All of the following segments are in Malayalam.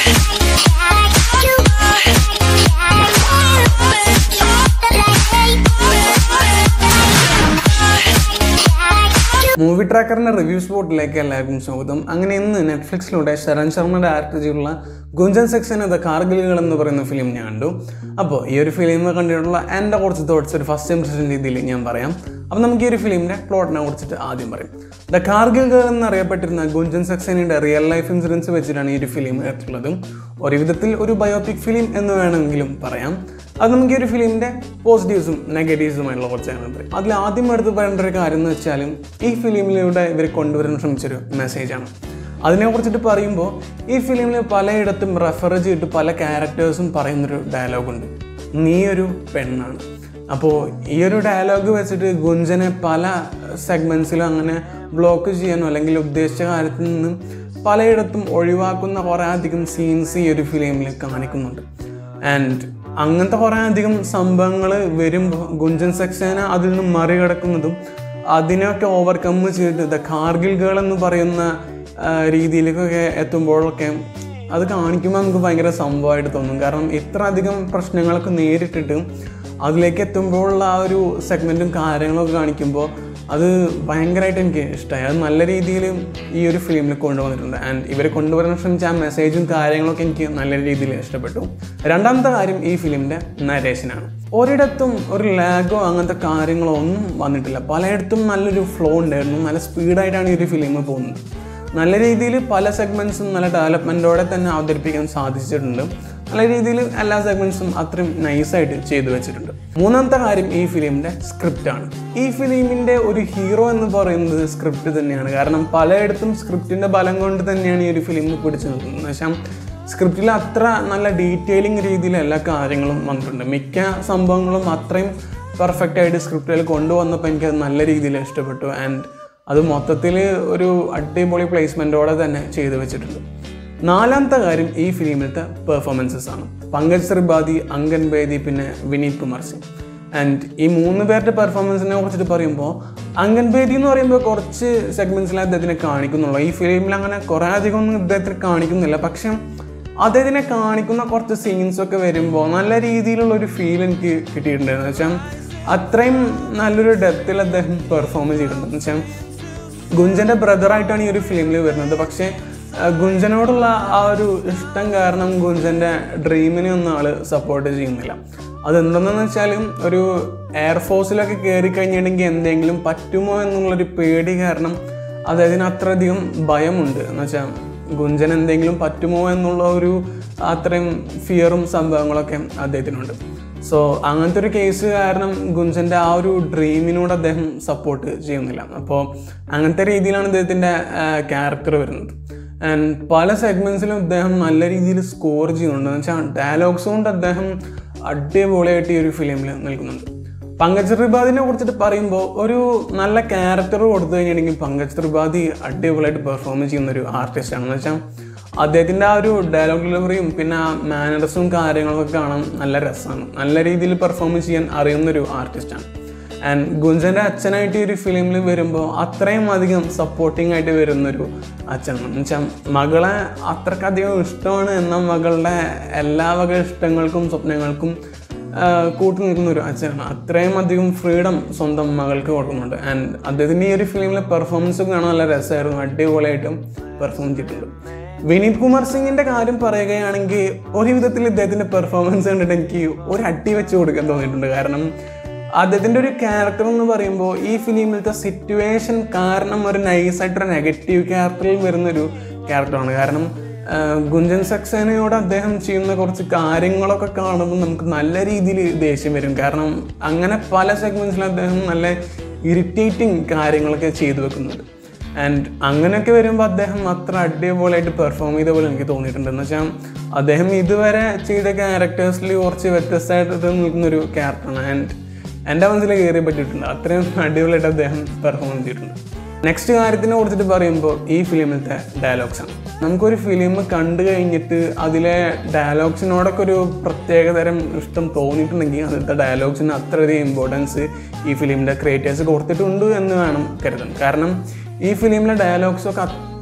മൂവി ട്രാക്കറിന്റെ റിവ്യൂ സ്പോട്ടിലേക്ക് എല്ലാവർക്കും സ്വാഗതം അങ്ങനെ ഇന്ന് നെറ്റ്ഫ്ലിക്സിലൂടെ ശരൺ ശർമ്മ ഡയറക്ടർ ചെയ്തിട്ടുള്ള ഗുഞ്ചൻ സെക്ഷൻ ദ കാർഗിലുകൾ എന്ന് പറയുന്ന ഫിലിം ഞാൻ കണ്ടു അപ്പോൾ ഈ ഒരു ഫിലിം കണ്ടിട്ടുള്ള എൻ്റെ കുറച്ച് തോട്ട്സ് ഒരു ഫസ്റ്റ് ഇംപ്രഷൻ രീതിയിൽ ഞാൻ പറയാം അപ്പോൾ നമുക്ക് ഈ ഒരു ഫിലിമിൻ്റെ പ്ലോട്ടിനെ കുറിച്ചിട്ട് ആദ്യം പറയും ദ കാർഗിൽ ഗേൾ എന്നറിയപ്പെട്ടിരുന്ന ഗുഞ്ചൻ സക്സേനയുടെ റിയൽ ലൈഫ് ഇൻസിഡൻസ് വെച്ചിട്ടാണ് ഈ ഒരു ഫിലിം എടുത്തുള്ളത് ഒരു വിധത്തിൽ ഒരു ബയോപിക് ഫിലിം എന്ന് വേണമെങ്കിലും പറയാം അത് നമുക്ക് ഈ ഒരു ഫിലിമിൻ്റെ പോസിറ്റീവ്സും നെഗറ്റീവ്സുമായിട്ടുള്ള കുറച്ച് കാര്യങ്ങൾ പറയും അതിൽ ആദ്യം എടുത്ത് പറയേണ്ട ഒരു കാര്യം എന്ന് വെച്ചാലും ഈ ഫിലിമിലൂടെ ഇവർ കൊണ്ടുവരാൻ ശ്രമിച്ചൊരു മെസ്സേജാണ് അതിനെക്കുറിച്ചിട്ട് പറയുമ്പോൾ ഈ ഫിലിമിൽ പലയിടത്തും റെഫർ ചെയ്തിട്ട് പല ക്യാരക്ടേഴ്സും പറയുന്നൊരു ഡയലോഗുണ്ട് നീ ഒരു പെണ്ണാണ് അപ്പോൾ ഈ ഒരു ഡയലോഗ് വെച്ചിട്ട് ഗുഞ്ചനെ പല സെഗ്മെൻറ്റ്സിലും അങ്ങനെ ബ്ലോക്ക് ചെയ്യാനോ അല്ലെങ്കിൽ ഉദ്ദേശിച്ച കാര്യത്തിൽ നിന്നും പലയിടത്തും ഒഴിവാക്കുന്ന കുറേ അധികം സീൻസ് ഈ ഒരു ഫിലിമിൽ കാണിക്കുന്നുണ്ട് ആൻഡ് അങ്ങനത്തെ കുറേ അധികം സംഭവങ്ങൾ വരുമ്പോൾ ഗുഞ്ചൻ സക്സേന അതിൽ നിന്ന് മറികടക്കുന്നതും അതിനൊക്കെ ഓവർകം ചെയ്തിട്ട് ദ കാർഗിൽ ഗേൾ എന്ന് പറയുന്ന ആ, രീതിയിലേക്കൊക്കെ എത്തുമ്പോഴൊക്കെ അത് കാണിക്കുമ്പോൾ നമുക്ക് ഭയങ്കര സംഭവമായിട്ട് തോന്നും കാരണം ഇത്ര അധികം പ്രശ്നങ്ങളൊക്കെ നേരിട്ടിട്ട് അതിലേക്ക് എത്തുമ്പോഴുള്ള ആ ഒരു സെഗ്മെൻറ്റും കാര്യങ്ങളൊക്കെ കാണിക്കുമ്പോൾ അത് ഭയങ്കരമായിട്ട് എനിക്ക് ഇഷ്ടമായി അത് നല്ല രീതിയിൽ ഈ ഒരു ഫിലിമിൽ കൊണ്ടുവന്നിട്ടുണ്ട് ആൻഡ് ഇവർ കൊണ്ടുവരാൻ ശ്രമിച്ച ആ മെസ്സേജും കാര്യങ്ങളൊക്കെ എനിക്ക് നല്ല രീതിയിൽ ഇഷ്ടപ്പെട്ടു രണ്ടാമത്തെ കാര്യം ഈ ഫിലിമിൻ്റെ നരേഷനാണ് ഒരിടത്തും ഒരു ലാഗോ അങ്ങനത്തെ കാര്യങ്ങളോ ഒന്നും വന്നിട്ടില്ല പലയിടത്തും നല്ലൊരു ഫ്ലോ ഉണ്ടായിരുന്നു നല്ല സ്പീഡായിട്ടാണ് ഈ ഒരു ഫിലിം പോകുന്നത് നല്ല രീതിയിൽ പല സെഗ്മെൻറ്റ്സും നല്ല ഡെവലപ്മെൻറ്റോടെ തന്നെ അവതരിപ്പിക്കാൻ സാധിച്ചിട്ടുണ്ട് നല്ല രീതിയിൽ എല്ലാ സെഗ്മെൻറ്റ്സും അത്രയും നൈസായിട്ട് ചെയ്തു വെച്ചിട്ടുണ്ട് മൂന്നാമത്തെ കാര്യം ഈ ഫിലിമിൻ്റെ സ്ക്രിപ്റ്റാണ് ഈ ഫിലിമിൻ്റെ ഒരു ഹീറോ എന്ന് പറയുന്നത് സ്ക്രിപ്റ്റ് തന്നെയാണ് കാരണം പലയിടത്തും സ്ക്രിപ്റ്റിൻ്റെ ബലം കൊണ്ട് തന്നെയാണ് ഈ ഒരു ഫിലിം പിടിച്ചു നിൽക്കുന്നത് എന്ന് വെച്ചാൽ സ്ക്രിപ്റ്റിൽ അത്ര നല്ല ഡീറ്റെയിലിംഗ് രീതിയിൽ എല്ലാ കാര്യങ്ങളും വന്നിട്ടുണ്ട് മിക്ക സംഭവങ്ങളും അത്രയും പെർഫെക്റ്റ് ആയിട്ട് സ്ക്രിപ്റ്റിൽ കൊണ്ടുവന്നപ്പോൾ എനിക്കത് നല്ല രീതിയിൽ ഇഷ്ടപ്പെട്ടു ആൻഡ് അത് മൊത്തത്തിൽ ഒരു അടിപൊളി പ്ലേസ്മെൻറ്റോടെ തന്നെ ചെയ്തു വെച്ചിട്ടുണ്ട് നാലാമത്തെ കാര്യം ഈ ഫിലിമിലത്തെ പെർഫോമൻസസ് ആണ് പങ്കജ് ത്രിപാഠി അങ്കൻ ബേദി പിന്നെ വിനീത് കുമാർ സിംഗ് ആൻഡ് ഈ മൂന്ന് പേരുടെ പെർഫോമൻസിനെ കുറിച്ചിട്ട് പറയുമ്പോൾ അങ്കൻ ബേദി എന്ന് പറയുമ്പോൾ കുറച്ച് സെഗ്മെൻറ്റ്സിൽ അദ്ദേഹത്തിനെ കാണിക്കുന്നുള്ളൂ ഈ ഫിലിമിൽ അങ്ങനെ കുറേ അധികം ഒന്നും ഇദ്ദേഹത്തിന് കാണിക്കുന്നില്ല പക്ഷേ അദ്ദേഹത്തിനെ കാണിക്കുന്ന കുറച്ച് സീൻസ് ഒക്കെ വരുമ്പോൾ നല്ല രീതിയിലുള്ള ഒരു ഫീൽ എനിക്ക് കിട്ടിയിട്ടുണ്ടായിരുന്നു എന്ന് വെച്ചാൽ അത്രയും നല്ലൊരു ഡെപ്തിൽ അദ്ദേഹം പെർഫോം ചെയ്തിട്ടുണ്ട് എന്ന് വെച്ചാൽ ഗുഞ്ചൻ്റെ ബ്രദറായിട്ടാണ് ഈ ഒരു ഫിലിമിൽ വരുന്നത് പക്ഷേ ആ, ഗുഞ്ചനോടുള്ള ആ ഒരു ഇഷ്ടം കാരണം ഗുഞ്ചൻ്റെ ഡ്രീമിനെ ഒന്നും ആൾ സപ്പോർട്ട് ചെയ്യുന്നില്ല അതെന്തെന്ന് വെച്ചാൽ ഒരു എയർഫോഴ്സിലൊക്കെ കയറി കഴിഞ്ഞിട്ടുണ്ടെങ്കിൽ എന്തെങ്കിലും പറ്റുമോ എന്നുള്ളൊരു പേടി കാരണം അദ്ദേഹത്തിന് അത്രയധികം ഭയമുണ്ട് എന്ന് വെച്ചാൽ ഗുഞ്ചൻ എന്തെങ്കിലും പറ്റുമോ എന്നുള്ള ഒരു അത്രയും ഫിയറും സംഭവങ്ങളൊക്കെ അദ്ദേഹത്തിനുണ്ട് സോ അങ്ങനത്തെ ഒരു കേസ് കാരണം ഗുഞ്ചൻ്റെ ആ ഒരു ഡ്രീമിനോട് അദ്ദേഹം സപ്പോർട്ട് ചെയ്യുന്നില്ല അപ്പോൾ അങ്ങനത്തെ രീതിയിലാണ് അദ്ദേഹത്തിൻ്റെ ക്യാരക്ടർ വരുന്നത് ആൻഡ് പല സെഗ്മെൻറ്റ്സിലും അദ്ദേഹം നല്ല രീതിയിൽ സ്കോർ ചെയ്യുന്നുണ്ട് എന്ന് വെച്ചാൽ ഡയലോഗ്സ് കൊണ്ട് അദ്ദേഹം അടിപൊളിയായിട്ട് ഈ ഒരു ഫിലിമിൽ നിൽക്കുന്നുണ്ട് പങ്കജ് ത്രിപാഠിനെ കുറിച്ചിട്ട് പറയുമ്പോൾ ഒരു നല്ല ക്യാരക്ടർ കൊടുത്തു കഴിഞ്ഞിട്ടുണ്ടെങ്കിൽ പങ്കജ് ത്രിപാഠി അടിപൊളിയായിട്ട് പെർഫോം ചെയ്യുന്ന ഒരു ആർട്ടിസ്റ്റാണ് എന്ന് വെച്ചാൽ അദ്ദേഹത്തിൻ്റെ ആ ഒരു ഡയലോഗ് ഡെലിവറിയും പിന്നെ ആ മാനറസും കാര്യങ്ങളൊക്കെ കാണാൻ നല്ല രസമാണ് നല്ല രീതിയിൽ പെർഫോം ചെയ്യാൻ അറിയുന്നൊരു ആർട്ടിസ്റ്റാണ് ആൻഡ് ഗുഞ്ചൻ്റെ അച്ഛനായിട്ട് ഈ ഒരു ഫിലിമിൽ വരുമ്പോൾ അത്രയും അധികം സപ്പോർട്ടിംഗ് ആയിട്ട് വരുന്നൊരു അച്ഛനാണ് എന്ന് വെച്ചാൽ മകളെ അത്രക്കധികം ഇഷ്ടമാണ് എന്ന മകളുടെ എല്ലാ വക ഇഷ്ടങ്ങൾക്കും സ്വപ്നങ്ങൾക്കും ആഹ് കൂട്ടു നിൽക്കുന്ന ഒരു അച്ഛനാണ് അത്രയും അധികം ഫ്രീഡം സ്വന്തം മകൾക്ക് കൊടുക്കുന്നുണ്ട് ആൻഡ് അദ്ദേഹത്തിൻ്റെ ഈ ഒരു ഫിലിമിലെ പെർഫോമൻസ് കാണാൻ നല്ല രസമായിരുന്നു അടിപൊളിയായിട്ടും പെർഫോം ചെയ്തിട്ടുണ്ട് വിനീത് കുമാർ സിംഗിന്റെ കാര്യം പറയുകയാണെങ്കിൽ ഒരു വിധത്തിൽ ഇദ്ദേഹത്തിന്റെ പെർഫോമൻസ് കണ്ടിട്ട് എനിക്ക് ഒരു അടി വെച്ച് കൊടുക്കാൻ തോന്നിയിട്ടുണ്ട് കാരണം അദ്ദേഹത്തിൻ്റെ ഒരു ക്യാരക്ടർ എന്ന് പറയുമ്പോൾ ഈ ഫിലിമിലത്തെ സിറ്റുവേഷൻ കാരണം ഒരു നൈസായിട്ടൊരു നെഗറ്റീവ് ക്യാരക്ടറിൽ വരുന്നൊരു ക്യാരക്ടറാണ് കാരണം ആ, ഗുഞ്ചൻ സക്സേനയോട് അദ്ദേഹം ചെയ്യുന്ന കുറച്ച് കാര്യങ്ങളൊക്കെ കാണുമ്പോൾ നമുക്ക് നല്ല രീതിയിൽ ദേഷ്യം വരും കാരണം അങ്ങനെ പല സെഗ്മെൻറ്റ്സിലും അദ്ദേഹം നല്ല ഇറിറ്റേറ്റിംഗ് കാര്യങ്ങളൊക്കെ ചെയ്തു വെക്കുന്നുണ്ട് ആൻഡ് അങ്ങനെയൊക്കെ വരുമ്പോൾ അദ്ദേഹം അത്ര അടിപൊളിയായിട്ട് പെർഫോം ചെയ്ത പോലെ എനിക്ക് തോന്നിയിട്ടുണ്ട് എന്ന് വെച്ചാൽ അദ്ദേഹം ഇതുവരെ ചെയ്ത ക്യാരക്ടേഴ്സിൽ കുറച്ച് വ്യത്യസ്തമായിട്ട് നിൽക്കുന്നൊരു ക്യാരക്ടറാണ് ആൻഡ് എൻ്റെ മനസ്സിൽ കയറി പറ്റിയിട്ടുണ്ട് അത്രയും അടിപൊളിയായിട്ട് അദ്ദേഹം പെർഫോം ചെയ്തിട്ടുണ്ട് നെക്സ്റ്റ് കാര്യത്തിനെ കുറിച്ചിട്ട് പറയുമ്പോൾ ഈ ഫിലിമിലത്തെ ഡയലോഗ്സ് ആണ് നമുക്കൊരു ഫിലിം കണ്ടു കഴിഞ്ഞിട്ട് അതിലെ ഡയലോഗ്സിനോടൊക്കെ ഒരു പ്രത്യേകതരം ഇഷ്ടം തോന്നിയിട്ടുണ്ടെങ്കിൽ അതിലത്തെ ഡയലോഗ്സിന് അത്രയധികം ഇമ്പോർട്ടൻസ് ഈ ഫിലിമിൻ്റെ ക്രിയേറ്റേഴ്സ് കൊടുത്തിട്ടുണ്ട് എന്ന് വേണം കരുതാൻ കാരണം ഈ ഫിലിമിലെ ഡയലോഗ്സൊക്കെ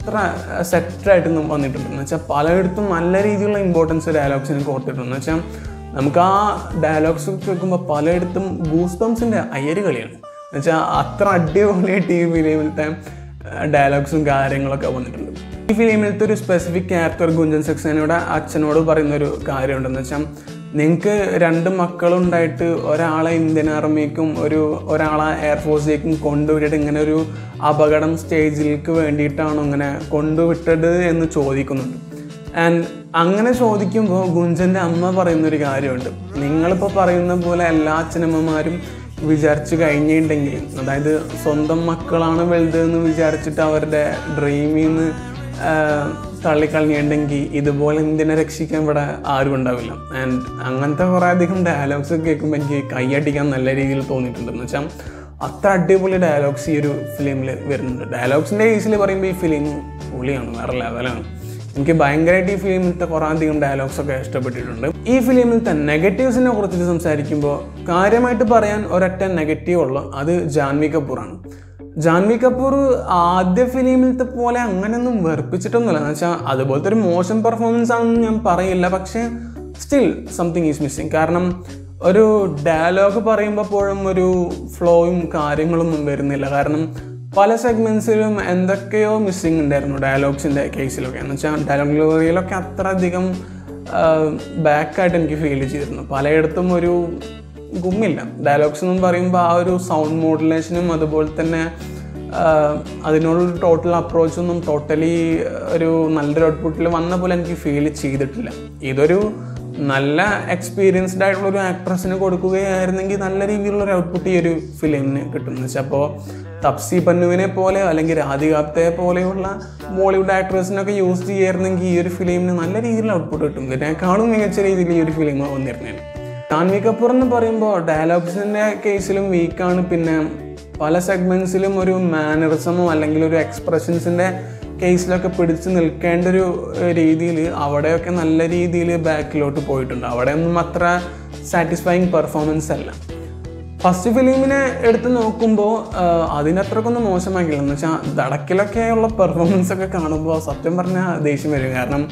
അത്ര സെറ്റായിട്ടൊന്നും വന്നിട്ടുണ്ട് എന്ന് വെച്ചാൽ പലയിടത്തും നല്ല രീതിയിലുള്ള ഇമ്പോർട്ടൻസ് ഡയലോഗ്സിന് കൊടുത്തിട്ടുണ്ട് എന്ന് വെച്ചാൽ നമുക്ക് ആ ഡയലോഗ്സ് കേൾക്കുമ്പോൾ പലയിടത്തും ഗൂസ് ബംസിൻ്റെ അയ്യര് കളിയാണ് എന്ന് വെച്ചാൽ അത്ര അടിപൊളിയായിട്ട് ഈ ഫിലിമിലത്തെ ഡയലോഗ്സും കാര്യങ്ങളൊക്കെ വന്നിട്ടുണ്ട് ഈ ഫിലിമിലത്തെ ഒരു സ്പെസിഫിക് ക്യാരക്ടർ ഗുഞ്ചൻ സക്സേനയുടെ അച്ഛനോട് പറയുന്ന ഒരു കാര്യമുണ്ടെന്ന് വെച്ചാൽ നിങ്ങൾക്ക് രണ്ട് മക്കളുണ്ടായിട്ട് ഒരാളെ ഇന്ത്യൻ ആർമിക്കും ഒരു ഒരാളെ എയർഫോഴ്സിലേക്കും കൊണ്ടുവിട്ടിട്ട് ഇങ്ങനെ ഒരു അപകടം സ്റ്റേജിലേക്ക് വേണ്ടിയിട്ടാണോ ഇങ്ങനെ കൊണ്ടുവിട്ടത് എന്ന് ചോദിക്കുന്നുണ്ട് ആൻഡ് അങ്ങനെ ചോദിക്കുമ്പോൾ ഗുഞ്ചൻ്റെ അമ്മ പറയുന്നൊരു കാര്യമുണ്ട് നിങ്ങളിപ്പോൾ പറയുന്ന പോലെ എല്ലാ അച്ഛനമ്മമാരും വിചാരിച്ചു കഴിഞ്ഞിട്ടുണ്ടെങ്കിൽ അതായത് സ്വന്തം മക്കളാണ് വലുത് എന്ന് വിചാരിച്ചിട്ട് അവരുടെ ഡ്രീമിൽ നിന്ന് തള്ളിക്കളഞ്ഞിട്ടുണ്ടെങ്കിൽ ഇതുപോലെ എന്തിനെ രക്ഷിക്കാൻ ഇവിടെ ആരും ഉണ്ടാവില്ല ആൻഡ് അങ്ങനത്തെ കുറേ അധികം ഡയലോഗ്സ് കേൾക്കുമ്പോൾ എനിക്ക് കൈയടിക്കാൻ നല്ല രീതിയിൽ തോന്നിയിട്ടുണ്ട് എന്ന് വെച്ചാൽ അത്ര അടിപൊളി ഡയലോഗ്സ് ഈ ഒരു ഫിലിമിൽ വരുന്നുണ്ട് ഡയലോഗ്സിൻ്റെ കേസിൽ പറയുമ്പോൾ ഈ ഫിലിം പൊളിയാണ് വേറെ ലെവലാണ് എനിക്ക് ഭയങ്കരമായിട്ട് ഈ ഫിലിമിലത്തെ കുറേ അധികം ഡയലോഗ്സ് ഒക്കെ ഇഷ്ടപ്പെട്ടിട്ടുണ്ട് ഈ ഫിലിമിലത്തെ നെഗറ്റീവ്സിനെ കുറിച്ചിട്ട് സംസാരിക്കുമ്പോൾ കാര്യമായിട്ട് പറയാൻ ഒരൊറ്റ നെഗറ്റീവ് ഉള്ളു അത് ജാൻവി കപൂറാണ് ജാൻവി കപൂർ ആദ്യ ഫിലിമിലത്തെ പോലെ അങ്ങനെയൊന്നും വെറുപ്പിച്ചിട്ടൊന്നുമില്ല എന്ന് വെച്ചാൽ അതുപോലത്തെ ഒരു മോശം പെർഫോമൻസ് ആണെന്ന് ഞാൻ പറയില്ല പക്ഷേ സ്റ്റിൽ സംതിങ് ഈസ് മിസ്സിങ് കാരണം ഒരു ഡയലോഗ് പറയുമ്പോൾ പോഴും ഒരു ഫ്ലോയും കാര്യങ്ങളൊന്നും വരുന്നില്ല കാരണം പല സെഗ്മെൻസിലും എന്തൊക്കെയോ മിസ്സിങ് ഉണ്ടായിരുന്നു ഡയലോഗ്സിൻ്റെ കേസിലൊക്കെ എന്ന് വെച്ചാൽ ഡയലോഗ് ഡെലിവറിയിലൊക്കെ അത്ര അധികം ബാക്കായിട്ട് എനിക്ക് ഫീൽ ചെയ്തിരുന്നു പലയിടത്തും ഒരു ഗുമ്മില്ല ഡയലോഗ്സ് എന്ന് പറയുമ്പോൾ ആ ഒരു സൗണ്ട് മോഡുലേഷനും അതുപോലെ തന്നെ അതിനോടൊരു ടോട്ടൽ അപ്രോച്ചൊന്നും ടോട്ടലി ഒരു നല്ലൊരു ഔട്ട്പുട്ടിൽ വന്ന പോലെ എനിക്ക് ഫീൽ ചെയ്തിട്ടില്ല ഇതൊരു നല്ല എക്സ്പീരിയൻസ്ഡ് ആയിട്ടുള്ള ഒരു ആക്ട്രസിന് കൊടുക്കുകയായിരുന്നെങ്കിൽ നല്ല രീതിയിലുള്ള ഒരു ഔട്ട്പുട്ട് ഈ ഒരു ഫിലിമിന് കിട്ടും എന്ന് വെച്ചാൽ അപ്പോൾ തപ്സി പന്നുവിനെ പോലെ അല്ലെങ്കിൽ രാധികാപ്തയെ പോലെയുള്ള ബോളിവുഡ് ആക്ട്രസിനൊക്കെ യൂസ് ചെയ്യായിരുന്നെങ്കിൽ ഈ ഒരു ഫിലിമിന് നല്ല രീതിയിലുള്ള ഔട്ട്പുട്ട് കിട്ടും ഇതിനേക്കാളും മികച്ച രീതിയിൽ ഈ ഒരു ഫിലിം വന്നിരുന്നേനെ ജാൻവി കപൂർ എന്ന് പറയുമ്പോൾ ഡയലോഗ്സിൻ്റെ കേസിലും വീക്കാണ് പിന്നെ പല സെഗ്മെൻസിലും ഒരു മാനറിസമോ അല്ലെങ്കിൽ ഒരു എക്സ്പ്രഷൻസിൻ്റെ കേസിലൊക്കെ പിടിച്ച് നിൽക്കേണ്ട ഒരു രീതിയിൽ അവിടെയൊക്കെ നല്ല രീതിയിൽ ബാക്കിലോട്ട് പോയിട്ടുണ്ട് അവിടെയൊന്നും അത്ര സാറ്റിസ്ഫൈങ് പെർഫോമൻസ് അല്ല ഫസ്റ്റ് ഫിലിമിനെ എടുത്ത് നോക്കുമ്പോൾ അതിനത്രക്കൊന്നും മോശമാക്കില്ല എന്ന് വെച്ചാൽ ദടക്കിലൊക്കെയുള്ള പെർഫോമൻസ് ഒക്കെ കാണുമ്പോൾ സത്യം പറഞ്ഞാൽ ദേഷ്യം വരും കാരണം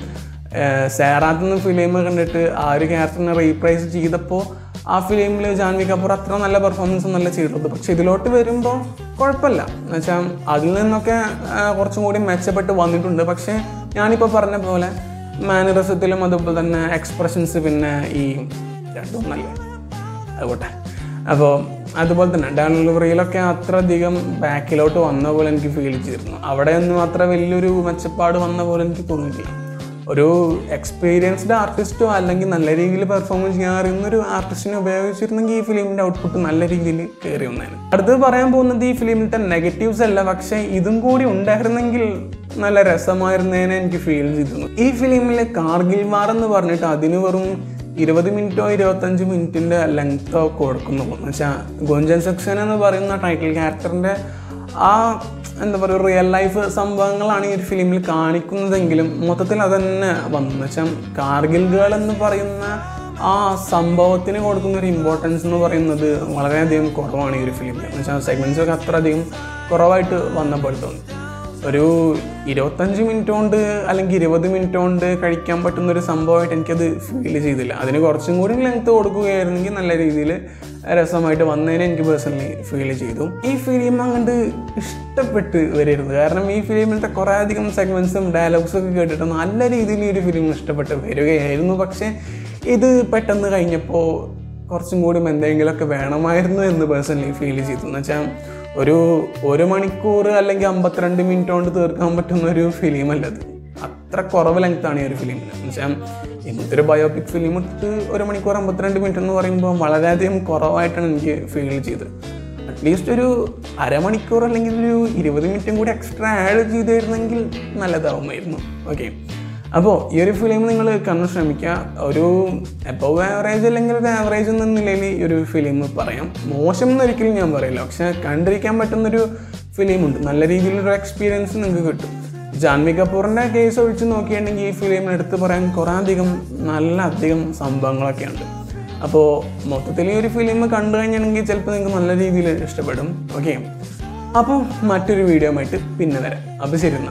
സേറാത്ത് എന്ന ഫിലിം കണ്ടിട്ട് ആ ഒരു ക്യാരക്ടറിനെ റീപ്രൈസ് ചെയ്തപ്പോൾ ആ ഫിലിമിൽ ജാൻവി കപൂർ അത്ര നല്ല പെർഫോമൻസ് ഒന്നല്ല ചെയ്തിട്ടുള്ളത് പക്ഷെ ഇതിലോട്ട് വരുമ്പോൾ കുഴപ്പമില്ല എന്ന് വെച്ചാൽ അതിൽ നിന്നൊക്കെ കുറച്ചും കൂടി മെച്ചപ്പെട്ട് വന്നിട്ടുണ്ട് പക്ഷേ ഞാനിപ്പോൾ പറഞ്ഞ പോലെ മാനറിസത്തിലും അതുപോലെ തന്നെ എക്സ്പ്രഷൻസ് പിന്നെ ഈ രണ്ടും നല്ല അതുകൊട്ടെ അപ്പോൾ അതുപോലെ തന്നെ ഡെലിവറിയിലൊക്കെ അത്ര അധികം ബാക്കിലോട്ട് വന്ന പോലെ എനിക്ക് ഫീൽ ചെയ്തിരുന്നു അവിടെയൊന്നും അത്ര വലിയൊരു മെച്ചപ്പാട് വന്ന പോലെ എനിക്ക് തോന്നിയിട്ടില്ല ഒരു എക്സ്പീരിയൻസ്ഡ് ആർട്ടിസ്റ്റോ അല്ലെങ്കിൽ നല്ല രീതിയിൽ പെർഫോം ചെയ്യാൻ അറിയുന്ന ഒരു ആർട്ടിസ്റ്റിനെ ഉപയോഗിച്ചിരുന്നെങ്കിൽ ഈ ഫിലിമിൻ്റെ ഔട്ട്പുട്ട് നല്ല രീതിയിൽ കയറി വന്നേനെ അടുത്തത് പറയാൻ പോകുന്നത് ഈ ഫിലിമിലത്തെ നെഗറ്റീവ്സ് അല്ല പക്ഷേ ഇതും കൂടി ഉണ്ടായിരുന്നെങ്കിൽ നല്ല രസമായിരുന്നേനെ എനിക്ക് ഫീൽ ചെയ്തിരുന്നു ഈ ഫിലിമിലെ കാർഗിൽ വാർ എന്ന് പറഞ്ഞിട്ട് അതിന് വെറും ഇരുപത് മിനിറ്റോ ഇരുപത്തഞ്ച് മിനിറ്റിൻ്റെ ലെങ്ത്തോ കൊടുക്കുന്നു എന്ന് വെച്ചാൽ ഗോഞ്ചൻ സെക്ഷൻ എന്ന് പറയുന്ന ടൈറ്റിൽ ക്യാരക്ടറിൻ്റെ ആ എന്താ പറയുക റിയൽ ലൈഫ് സംഭവങ്ങളാണ് ഈ ഒരു ഫിലിമിൽ കാണിക്കുന്നതെങ്കിലും മൊത്തത്തിൽ അതന്നെ വന്നു എന്ന് വെച്ചാൽ കാർഗിൽ ഗേൾ എന്ന് പറയുന്ന ആ സംഭവത്തിന് കൊടുക്കുന്ന ഒരു ഇമ്പോർട്ടൻസ് എന്ന് പറയുന്നത് വളരെയധികം കുറവാണ് ഈ ഒരു ഫിലിമിൽ എന്ന് വെച്ചാൽ സെഗ്മെൻറ്റ്സ് ഒക്കെ അത്ര അധികം കുറവായിട്ട് വന്നപ്പോൾ തോന്നി ഒരു ഇരുപത്തഞ്ച് മിനിറ്റ് കൊണ്ട് അല്ലെങ്കിൽ ഇരുപത് മിനിറ്റ് കൊണ്ട് കഴിക്കാൻ പറ്റുന്ന ഒരു സംഭവമായിട്ട് എനിക്കത് ഫീൽ ചെയ്തില്ല അതിന് കുറച്ചും കൂടി ലെങ്ത് കൊടുക്കുകയായിരുന്നെങ്കിൽ നല്ല രീതിയിൽ രസമായിട്ട് വന്നതിനെ എനിക്ക് പേഴ്സണലി ഫീൽ ചെയ്തു ഈ ഫിലിം അങ്ങോട്ട് ഇഷ്ടപ്പെട്ട് വരരുത് കാരണം ഈ ഫിലിമിലത്തെ കുറേ അധികം സെഗ്മെൻസും ഡയലോഗ്സും ഒക്കെ കേട്ടിട്ട് നല്ല രീതിയിൽ ഈ ഒരു ഫിലിം ഇഷ്ടപ്പെട്ട് വരികയായിരുന്നു പക്ഷേ ഇത് പെട്ടെന്ന് കഴിഞ്ഞപ്പോൾ കുറച്ചും കൂടി എന്തെങ്കിലുമൊക്കെ വേണമായിരുന്നു എന്ന് പേഴ്സണലി ഫീൽ ചെയ്തു എന്ന് വെച്ചാൽ ഒരു ഒരു മണിക്കൂർ അല്ലെങ്കിൽ അമ്പത്തിരണ്ട് മിനിറ്റ് കൊണ്ട് തീർക്കാൻ പറ്റുന്ന ഒരു ഫിലിമല്ല അത് അത്ര കുറവ് ലെങ്ത്താണ് ഈ ഒരു ഫിലിമിന് എന്ന് വെച്ചാൽ ഇന്നത്തെ ഒരു ബയോപിക് ഫിലിം എടുത്ത് ഒരു മണിക്കൂർ അമ്പത്തിരണ്ട് മിനിറ്റ് എന്ന് പറയുമ്പോൾ വളരെയധികം കുറവായിട്ടാണ് എനിക്ക് ഫീൽ ചെയ്തത് അറ്റ്ലീസ്റ്റ് ഒരു അരമണിക്കൂർ അല്ലെങ്കിൽ ഒരു ഇരുപത് മിനിറ്റും കൂടി എക്സ്ട്രാ ആഡ് ചെയ്തിരുന്നെങ്കിൽ നല്ലതാവുമായിരുന്നു ഓക്കെ അപ്പോൾ ഈ ഒരു ഫിലിം നിങ്ങൾ കാണാൻ ശ്രമിക്കുക ഒരു എബവ് ആവറേജ് അല്ലെങ്കിൽ ഒരു ആവറേജ് എന്ന നിലയിൽ ഈ ഒരു ഫിലിം പറയാം മോശം എന്നൊരിക്കലും ഞാൻ പറയില്ല പക്ഷെ കണ്ടിരിക്കാൻ പറ്റുന്നൊരു ഫിലിമുണ്ട് നല്ല രീതിയിലൊരു എക്സ്പീരിയൻസ് നിങ്ങൾക്ക് കിട്ടും ജാൻവി കപൂറിൻ്റെ കേസ് ഒഴിച്ച് നോക്കിയിട്ടുണ്ടെങ്കിൽ ഈ ഫിലിമിന് എടുത്ത് പറയാൻ കുറേ അധികം നല്ല അധികം സംഭവങ്ങളൊക്കെ ഉണ്ട് അപ്പോൾ മൊത്തത്തിൽ ഈ ഒരു ഫിലിം കണ്ടു കഴിഞ്ഞിട്ടുണ്ടെങ്കിൽ ചിലപ്പോൾ നിങ്ങൾക്ക് നല്ല രീതിയിൽ ഇഷ്ടപ്പെടും ഓക്കെ അപ്പോൾ മറ്റൊരു വീഡിയോ ആയിട്ട് പിന്നെ വരാം അപ്പോൾ ശരി എന്നാൽ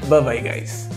ബൈ ഗൈസ്